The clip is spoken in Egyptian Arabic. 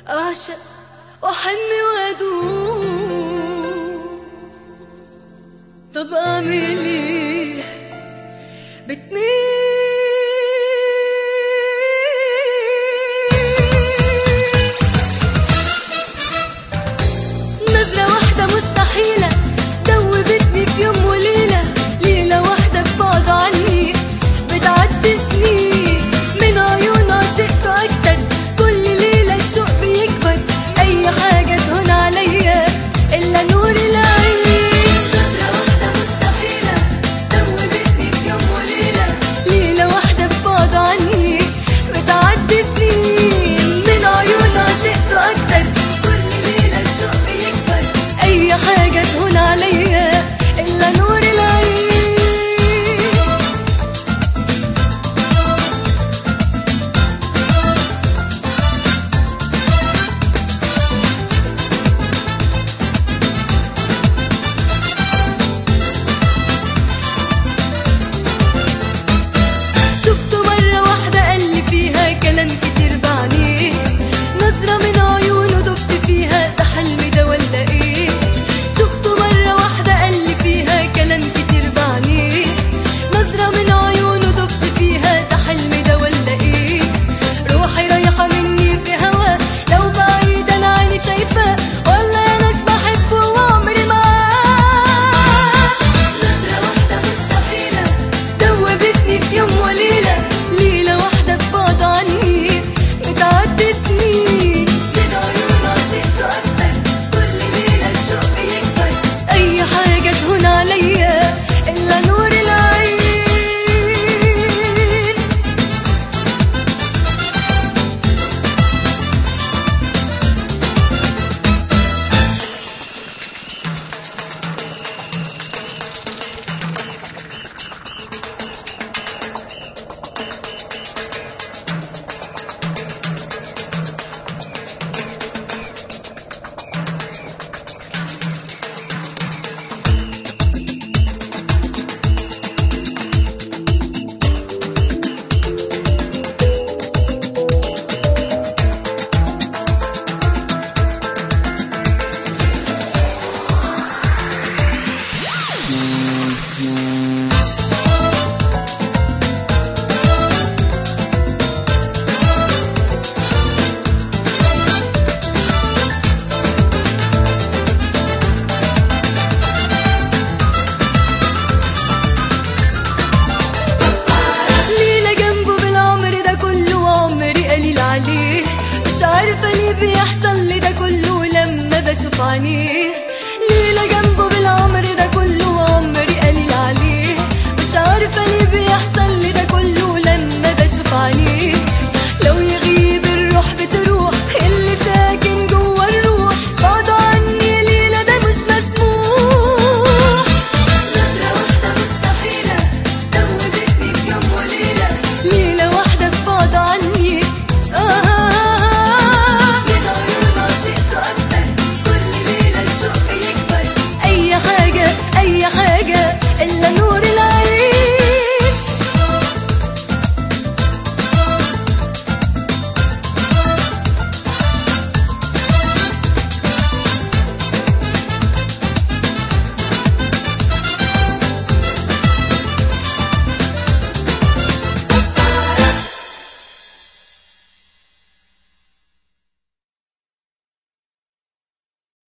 أعشق وأحن وأدوم طب أعمل إيه بتميل نظرة واحدة مستحيلة دوبتني في يوم وليلة ليلة واحدة في بعد عني بتعدي سنين من عيون عشقت أكتر كل ليلة الشوق بيكبر أي حاجة تهون عليا إلا نور العين نظرة واحدة مستحيلة دوبتني في يوم وليلة ليلة واحدة في بعد عني بتعدي سنين من عيون عشقت أكتر كل ليلة الشوق بيكبر أي حاجة تهون عليا إلا نور العين شفته مرة واحدة قال لي فيها كلام كتير بعديه نظرة من عيونه دبت فيها ده حلمي ده ولا ايه شفته مرة واحدة قال لي فيها كلام كتير بعديه نظرة من عيونه دبت فيها ده حلمي ده ولا ايه روحي رايحة مني في هوا لو بعيد انا عيني شايفاه ولا يا ناس بحبه وعمري معاه نظرة واحدة مستحيلة دوبتني في يوم وليلة ليلة واحدة في بعد عني بتعدي سنين من عيون عشقت أكتر كل ليلة الشوق يكبر أي حاجة تهون عليا إلا نور العين ليلة جنبه بالعمر ده كله وعمري قليل عليه مش عارفة ليه بيحصل لي ده كله لما بشوف عينيه ليلة جنبه بالعمر ده كله وعمري قليل عليه مش عارفة ليه بيحصل لي ده كله لما بشوف عينيه